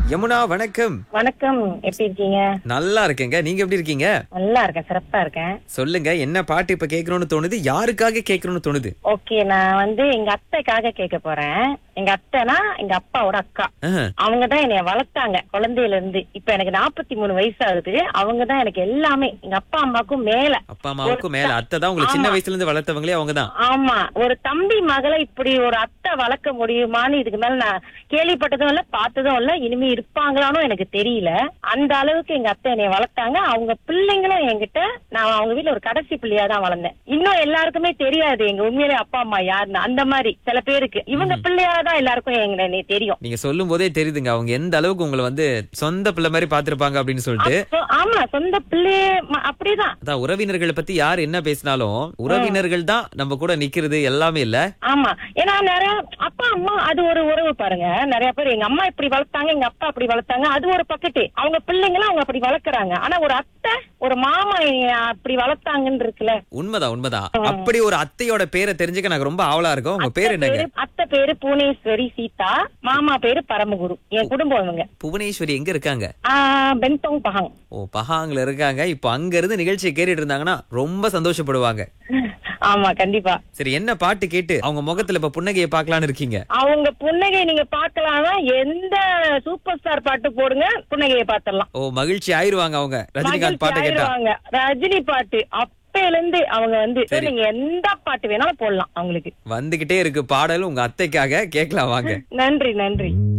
யமுனா வணக்கம் வணக்கம் எப்படி இருக்கீங்க நல்லா இருக்கேங்க நீங்க எப்படி இருக்கீங்க நல்லா இருக்கேன் சிறப்பா இருக்கேன் சொல்லுங்க என்ன பாட்டு இப்ப கேட்கணும்னு தோணுது யாருக்காக கேட்கணும்னு தோணுது ஓகே நான் வந்து எங்க அத்தைக்காக கேட்க போறேன் எங்க அத்தைனா எங்க அப்பாவோட அக்கா ஆஹ், அவங்க தான் என்னைய வளர்த்தாங்க குழந்தையில இருந்து இப்ப எனக்கு நாற்பத்தி மூணு வயசு ஆகுது அவங்க தான் எனக்கு எல்லாமே எங்க அப்பா அம்மாக்கும் மேல அப்பா அம்மாவுக்கும் மேல அத்தை தான் உங்களை சின்ன வயசுல இருந்து வளர்த்தவங்களே அவங்கதான் ஆமா ஒரு தம்பி மகளை இப்படி ஒரு அத்தை வளர்க்க முடியுமான்னு இதுக்கு மேல நான் கேள்விப்பட்டதும் இல்ல பார்த்ததும் இல்ல இனிமே இருப்பாங்களான்னு எனக்கு தெரியல அந்த அளவுக்கு எங்க அத்தை என்னைய வளர்த்தாங்க அவங்க பிள்ளைங்களும் என்கிட்ட நான் அவங்க வீட்ல ஒரு கடைசி பிள்ளையா தான் வளர்ந்தேன் இன்னும் எல்லாருக்குமே தெரியாது எங்க உண்மையிலே அப்பா அம்மா யாருன்னு அந்த மாதிரி சில பேருக்கு இவங்க பிள்ளையா தான் எல்லாருக்கும் எங்க என்னைய தெரியும் நீங்க சொல்லும் போதே தெரியுதுங்க அவங்க எந்த அளவுக்கு உங்களை வந்து சொந்த பிள்ளை மாதிரி பாத்திருப்பாங்க அப்படின்னு சொல்லிட்டு So, ஆமா சொந்த பிள்ளையே ம- அப்படிதான் அதான் உறவினர்களை பத்தி யார் என்ன பேசினாலும் உறவினர்கள் தான் நம்ம கூட நிக்கிறது எல்லாமே இல்ல ஆமா ஏன்னா நிறைய அப்பா அம்மா அது ஒரு உறவு பாருங்க நிறைய பேர் எங்க அம்மா இப்படி வளர்த்தாங்க எங்க அப்பா அப்படி வளர்த்தாங்க அது ஒரு பக்கெட்டு அவங்க பிள்ளைங்களும் அவங்க அப்படி வளர்க்கறாங்க ஆனா ஒரு அத்தை ஒரு மாமா என்னைய அப்படி வளர்த்தாங்கன்னு இருக்குல்ல உண்மைதான் உண்மைதான் அப்படி ஒரு அத்தையோட பேரை தெரிஞ்சுக்க எனக்கு ரொம்ப ஆவலா இருக்கும் உங்க பேர் என்னங்க பேரு- அத்தை பேரு பூனேஸ்வரி சீதா மாமா பேரு பரமகுரு என் குடும்பம் இவங்க புவனேஸ்வரி எங்க இருக்காங்க ஆஹ் பென்தோங் பஹாங் ஓ பஹாங்ல இருக்காங்க இப்போ அங்க இருந்து நிகழ்ச்சியை கேட்டுட்டு இருந்தாங்கன்னா ரொம்ப சந்தோஷப்படுவாங்க ஆமா கண்டிப்பா சரி என்ன பாட்டு கேட்டு அவங்க முகத்துல இப்ப புன்னகையை பார்க்கலான்னு இருக்கீங்க அவங்க புன்னகை நீங்க பாக்கலாம்னா எந்த சூப்பர் ஸ்டார் பாட்டு போடுங்க புன்னகையை பாத்திரலாம் ஓ மகிழ்ச்சி ஆயிருவாங்க அவங்க ரஜினிகாந்த் பாட்டு கேட்டா ஆயிடுவாங்க. ரஜினி பாட்டு அப்பையில இருந்து அவங்க வந்து சரி. நீங்க எந்த பாட்டு வேணாலும் போடலாம் அவங்களுக்கு வந்துகிட்டே இருக்கு பாடல் உங்க அத்தைக்காக கேட்கலாம் வாங்க நன்றி நன்றி